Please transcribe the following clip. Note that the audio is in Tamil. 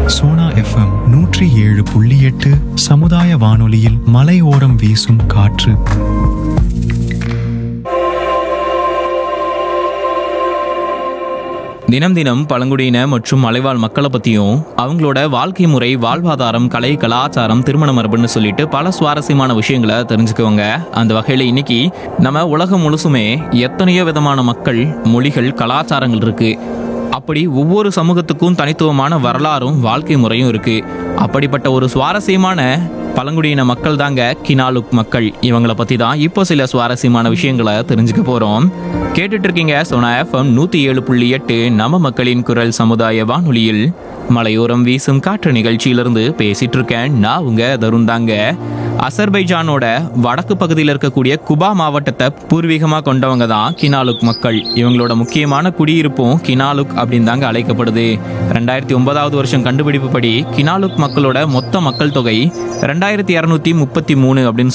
சோனா எஃப்எம் நூற்றி ஏழு புள்ளி எட்டு சமுதாய வானொலியில் மலையோரம் வீசும் காற்று தினம் தினம் பழங்குடியின மற்றும் மலைவாழ் மக்களை பற்றியும் அவங்களோட வாழ்க்கை முறை வாழ்வாதாரம் கலை கலாச்சாரம் திருமண மரபுன்னு சொல்லிட்டு பல சுவாரஸ்யமான விஷயங்களை தெரிஞ்சுக்குவாங்க அந்த வகையில் இன்னைக்கு நம்ம உலகம் முழுசுமே எத்தனையோ விதமான மக்கள் மொழிகள் கலாச்சாரங்கள் இருக்கு அப்படி ஒவ்வொரு சமூகத்துக்கும் தனித்துவமான வரலாறும் வாழ்க்கை முறையும் இருக்கு அப்படிப்பட்ட ஒரு சுவாரஸ்யமான பழங்குடியின மக்கள் தாங்க கினாலுக் மக்கள் இவங்கள பத்தி தான் இப்போ சில சுவாரஸ்யமான விஷயங்களை தெரிஞ்சுக்க போறோம் கேட்டுட்டு இருக்கீங்க சோனா எஃப்எம் நூத்தி ஏழு புள்ளி எட்டு நம்ம மக்களின் குரல் சமுதாய வானொலியில் மலையோரம் வீசும் காற்று நிகழ்ச்சியிலிருந்து பேசிட்டு இருக்கேன் நான் உங்க தருண் தாங்க அசர்பைஜானோட வடக்கு பகுதியில் இருக்கக்கூடிய குபா மாவட்டத்தை பூர்வீகமாக கொண்டவங்க தான் கினாலுக் மக்கள் இவங்களோட முக்கியமான குடியிருப்பும் கினாலுக் அப்படின்னு தாங்க அழைக்கப்படுது ரெண்டாயிரத்தி ஒன்பதாவது வருஷம் கண்டுபிடிப்பு படி கினாலுக் மக்களோட மொத்த மக்கள் தொகை ரெண்டாயிரத்தி இரநூத்தி முப்பத்தி மூணு அப்படின்னு